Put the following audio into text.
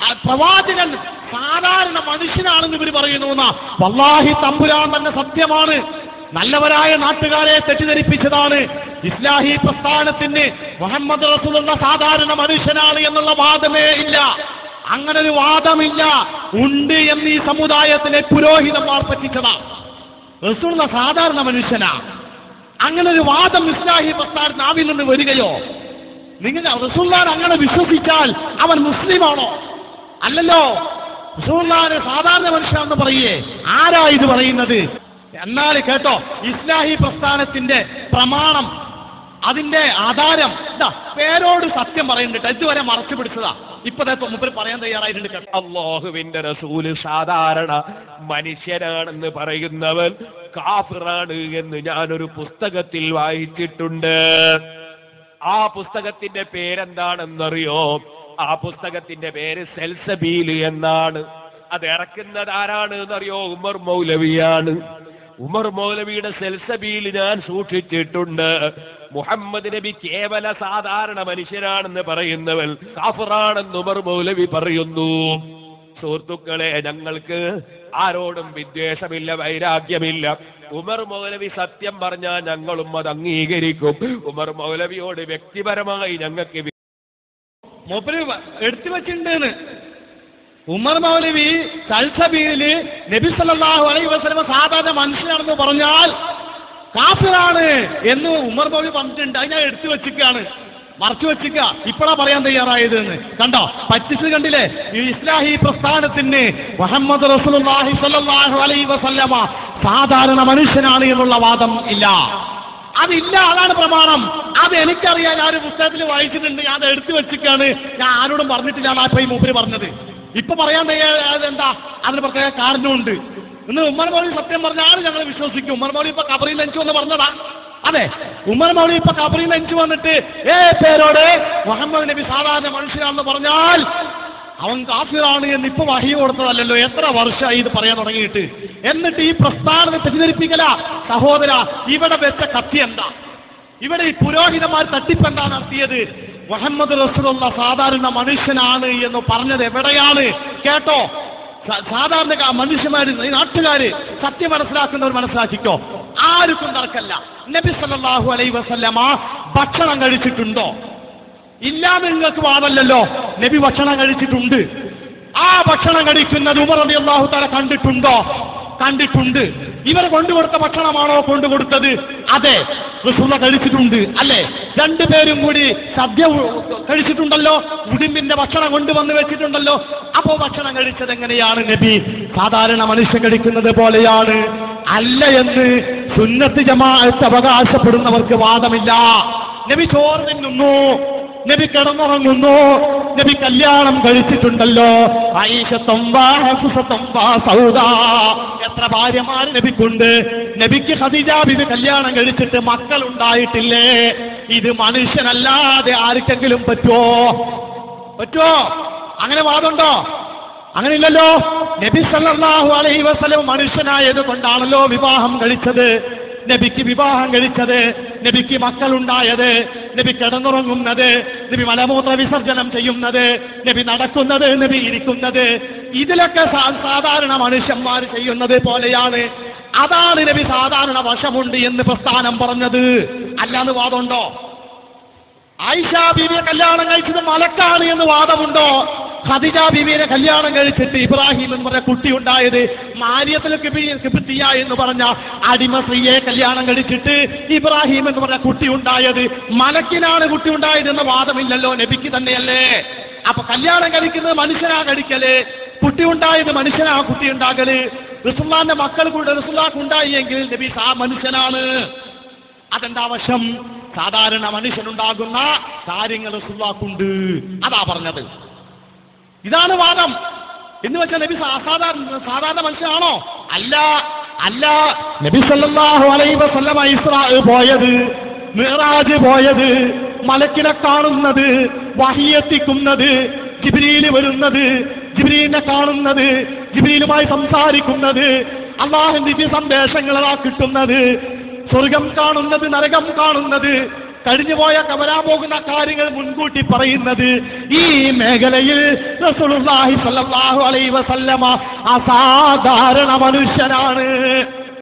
സ- പ്രവാചകൻ സാധാരണ മനുഷ്യനാണെന്ന് ഇവർ പറയുന്നു എന്നാ വല്ലാഹി തമ്പുരാൻ തന്നെ സത്യമാണ് നല്ലവരായ നാട്ടുകാരെ തെറ്റിദ്ധരിപ്പിച്ചതാണ് ഇസ്ലാഹി പ്രസ്ഥാനത്തിന് മുഹമ്മദ് റസൂലുള്ള സാധാരണ മനുഷ്യനാണ് എന്നുള്ള വാദമേ ഇല്ല അങ്ങനെ ഒരു വാദമില്ല ഉണ്ട് എന്ന് ഈ സമുദായത്തിലെ പുരോഹിതന്മാർ പറ്റിച്ചതാ റസൂലുള്ള സാധാരണ മനുഷ്യനാ അങ്ങനെ ഒരു വാദം ഇസ്ലാഹി പ്രസ്ഥാനത്തിന് ആവിൽ നിന്ന് വരികയോ നിങ്ങൾ റസൂല്ലാൻ അങ്ങനെ വിശ്വസിച്ചാൽ അവൻ മുസ്ലിമാണോ അല്ലല്ലോ റസൂല്ലാന് സാധാരണ മനുഷ്യനെന്ന് പറയേ ആരാ ഇത് പറയുന്നത് എന്നാൽ കേട്ടോ ഇസ്ലാഹി പ്രസ്ഥാനത്തിന്റെ പ്രമാണം അതിന്റെ ആധാരം ഇതാ പേരോട് സത്യം പറയുന്നുണ്ട് ഇതുവരെ മറച്ചു പിടിച്ചതാ ഇപ്പതേ മുമ്പിൽ പറയാൻ തയ്യാറായിട്ടുണ്ട് കേട്ടോ അള്ളാഹുവിന്റെ റസൂല് സാധാരണ മനുഷ്യനാണെന്ന് പറയുന്നവൻ കാഫിറാണ് എന്ന് ഞാനൊരു പുസ്തകത്തിൽ വായിച്ചിട്ടുണ്ട് ആ പുസ്തകത്തിന്റെ പേരെന്താണെന്നറിയോ ആ പുസ്തകത്തിന്റെ പേര് സെൽസബീൽ എന്നാണ് അത് ഇറക്കുന്നത് ആരാണ് എന്നറിയോ ഉമർ മൗലവിയാണ് ഉമർ മൗലവിയുടെ സെൽസബീൽ ഞാൻ സൂക്ഷിച്ചിട്ടുണ്ട് മുഹമ്മദ് നബി കേവല സാധാരണ മനുഷ്യനാണെന്ന് പറയുന്നവൻ കാഫിറാണെന്ന് ഉമർ മൗലവി പറയുന്നു സുഹൃത്തുക്കളെ ഞങ്ങൾക്ക് ആരോടും വിദ്വേഷമില്ല വൈരാഗ്യമില്ല ഉമർ മൗലവി സത്യം പറഞ്ഞാൽ ഞങ്ങളും അത് അംഗീകരിക്കും ഉമർ മൗലവിയോട് വ്യക്തിപരമായി ഞങ്ങൾക്ക് വി- മൂപ്പര് എടുത്തു വെച്ചിട്ടുണ്ടെന്ന് ഉമർ മൗലവി സൽസബീലില് നബി സല്ലല്ലാഹു അലൈഹി വസല്ലമ സാധാരണ മനുഷ്യനാണെന്ന് പറഞ്ഞാൽ കാഫിറാണ് എന്ന് ഉമർ മൗലവി പറഞ്ഞിട്ടുണ്ട് അത് ഞാൻ എടുത്തു വെച്ചിക്കാണ് മറച്ചു വെച്ചിക്ക ഇപ്പോഴാ പറയാൻ തയ്യാറായത് എന്ന് കണ്ടോ പറ്റിച്ച് കണ്ടില്ലേ ഈ ഇസ്ലാഹി പ്രസ്ഥാനത്തിന് മുഹമ്മദ് റസൂലുള്ളാഹി സ്വല്ലല്ലാഹു അലൈഹി വസല്ലമ സാധാരണ മനുഷ്യനാണ് എന്നുള്ള വാദം ഇല്ല അതില്ല അതാണ് പ്രമാണം അത് എനിക്കറിയാൻ ഞാൻ ഒരു പുസ്തകത്തിൽ വായിച്ചിട്ടുണ്ട് ഞാൻ അത് എടുത്തു വെച്ചിട്ടാണ് ഞാൻ ആരോടും പറഞ്ഞിട്ടില്ല എന്നാ ഇപ്പൊ ഈ മൂപ്പര് പറഞ്ഞത് ഇപ്പൊ പറയാൻ തയ്യാ- എന്താ അതിന് പ്രത്യേക കാരണമുണ്ട് ഇന്ന് ഉമ്മർ മൗലി സത്യം പറഞ്ഞാൽ ഞങ്ങൾ വിശ്വസിക്കും ഉമ്മർ മൗലി ഇപ്പൊ കബറിൽ ലഞ്ചു എന്ന് പറഞ്ഞതാ അതെ ഉമ്മർ മൗലി ഇപ്പൊ കബറിൽ ലഞ്ചു വന്നിട്ട് ഏ പേരോട് മുഹമ്മദ് നബി സാധാരണ മനുഷ്യനാണെന്ന് പറഞ്ഞാൽ അവൻ കാഫിറാണ് എന്ന് ഇപ്പൊ വഹി കൊടുത്തതല്ലല്ലോ എത്ര വർഷമായി ഇത് പറയാൻ തുടങ്ങിയിട്ട് എന്നിട്ട് ഈ പ്രസ്ഥാനത്തെ തെറ്റിദ്ധരിപ്പിക്കല സഹോദര ഇവിടെ വെച്ച കത്തി എന്താ ഇവിടെ ഈ പുരോഹിതന്മാർ തട്ടിപ്പെന്താ നടത്തിയത് മുഹമ്മദ് റസൂലുള്ള സാധാരണ മനുഷ്യനാണ് എന്ന് പറഞ്ഞത് എവിടെയാണ് കേട്ടോ സ- സാധാരണ ക- മനുഷ്യന്മാര് ഈ നാട്ടുകാര് സത്യം മനസ്സിലാക്കുന്നവർ മനസ്സിലാക്കിക്കോ ആർക്കും തർക്കല്ല നബി സല്ലല്ലാഹു അലൈഹി വസല്ലമ ഭക്ഷണം കഴിച്ചിട്ടുണ്ടോ ഇല്ലാന്ന് നിങ്ങൾക്ക് വാദമല്ലല്ലോ നബി ഭക്ഷണം കഴിച്ചിട്ടുണ്ട് ആ ഭക്ഷണം കഴിക്കുന്നത് ഉമർ റബി അള്ളാഹു താല കണ്ടിട്ടുണ്ടോ കണ്ടിട്ടുണ്ട് ഇവർ കൊണ്ടുകൊടുത്ത ഭക്ഷണമാണോ കൊണ്ടുകൊടുത്തത് അതെ റസൂല കഴിച്ചിട്ടുണ്ട് അല്ലേ രണ്ടുപേരും കൂടി സദ്യ ഉ- കഴിച്ചിട്ടുണ്ടല്ലോ ഉടുമ്പിന്റെ ഭക്ഷണം കൊണ്ടുവന്ന് വെച്ചിട്ടുണ്ടല്ലോ അപ്പോ ഭക്ഷണം കഴിച്ചത് എങ്ങനെയാണ് നബി സാധാരണ മനുഷ്യൻ കഴിക്കുന്നത് പോലെയാണ് അല്ല എന്ന് സുന്നത്ത് ജമാഅത്ത് അവകാശപ്പെടുന്നവർക്ക് വാദമില്ല നബി ചോറ് തിന്നുന്നു നബി കിടന്നുറങ്ങുന്നു നബി കല്യാണം കഴിച്ചിട്ടുണ്ടല്ലോ ആയിഷത്തൊമ്പാ ഹഫ്സത്തൊമ്പാ സൗദാ എത്ര ഭാര്യമാര് നബിക്കുണ്ട് നബിക്ക് ഖദീജ ബിബി കല്യാണം കഴിച്ചിട്ട് മക്കൾ ഉണ്ടായിട്ടില്ലേ ഇത് മനുഷ്യനല്ലാതെ ആർക്കെങ്കിലും പറ്റുമോ പറ്റുമോ അങ്ങനെ വാദമുണ്ടോ അങ്ങനെ ഇല്ലല്ലോ നബി സല്ലല്ലാഹു അലൈഹി വസല്ലം മനുഷ്യനായത് കൊണ്ടാണല്ലോ വിവാഹം കഴിച്ചത് നബിക്ക് വിവാഹം കഴിച്ചത് നബിക്ക് മക്കളുണ്ടായത് നബി കിടന്നുറങ്ങുന്നത് നബി മലമൂത്ര വിസർജനം ചെയ്യുന്നത് നബി നടക്കുന്നത് നബി ഇരിക്കുന്നത് ഇതിലൊക്കെ സാ- സാധാരണ മനുഷ്യന്മാർ ചെയ്യുന്നത് പോലെയാണ് അതാണ് നബി സാധാരണ വശമുണ്ട് എന്ന് പ്രസ്ഥാനം പറഞ്ഞത് അല്ലാന്ന് വാദമുണ്ടോ ആയിഷ ബീവിയെ കല്യാണം കഴിച്ചത് മലക്കാണ് എന്ന് വാദമുണ്ടോ ഖദിജ ബീവിയെ കല്യാണം കഴിച്ചിട്ട് ഇബ്രാഹിം എന്ന് പറഞ്ഞ കുട്ടി ഉണ്ടായത് മാരിയത്തിൽ കിബിത്തിയ എന്ന് പറഞ്ഞ അടിമ സ്ത്രീയെ കല്യാണം കഴിച്ചിട്ട് ഇബ്രാഹിം എന്ന് പറഞ്ഞ കുട്ടി ഉണ്ടായത് മലക്കിനാണ് കുട്ടി ഉണ്ടായത് എന്ന വാദമില്ലല്ലോ നബിക്ക് തന്നെയല്ലേ അപ്പൊ കല്യാണം കഴിക്കുന്നത് മനുഷ്യനാ കഴിക്കല് കുട്ടി ഉണ്ടായത് മനുഷ്യനാ കുട്ടി ഉണ്ടാകല് റസുല്ലാന്റെ മക്കൾ കൂടെ റസുല്ലാക്ക് ഉണ്ടായി എങ്കിൽ നബി സാ മനുഷ്യനാണ് അതെന്താ വശം സാധാരണ മനുഷ്യനുണ്ടാകുന്ന കാര്യങ്ങൾ റസൂലുള്ളാഹ്ക്കുണ്ട് അതാ പറഞ്ഞത് ഇതാണ് വാദം എന്ന് വെച്ചാൽ നബി സാ- സാധാരണ സാധാരണ മനുഷ്യനാണോ അല്ല അല്ല നബി സല്ലല്ലാഹു അലൈഹി വസല്ലമ ഇസ്രാ പോയത് മിറാജ് പോയത് മലക്കിനെ കാണുന്നത് വഹിയെത്തിക്കുന്നത് ജിബ്രീല് വരുന്നത് ജിബ്രീലിനെ കാണുന്നത് ജിബ്രീലുമായി സംസാരിക്കുന്നത് അള്ളാഹു ദിവ്യ സന്ദേശങ്ങളാ കിട്ടുന്നത് സ്വർഗം കാണുന്നത് നരകം കാണുന്നത് കഴിഞ്ഞുപോയ വരാൻ പോകുന്ന കാര്യങ്ങൾ മുൻകൂട്ടി പറയുന്നത് ഈ മേഖലയിൽ റസൂലുള്ളാഹി സ്വല്ലല്ലാഹു അലൈഹി വസല്ലമ അസാധാരണ മനുഷ്യനാണ്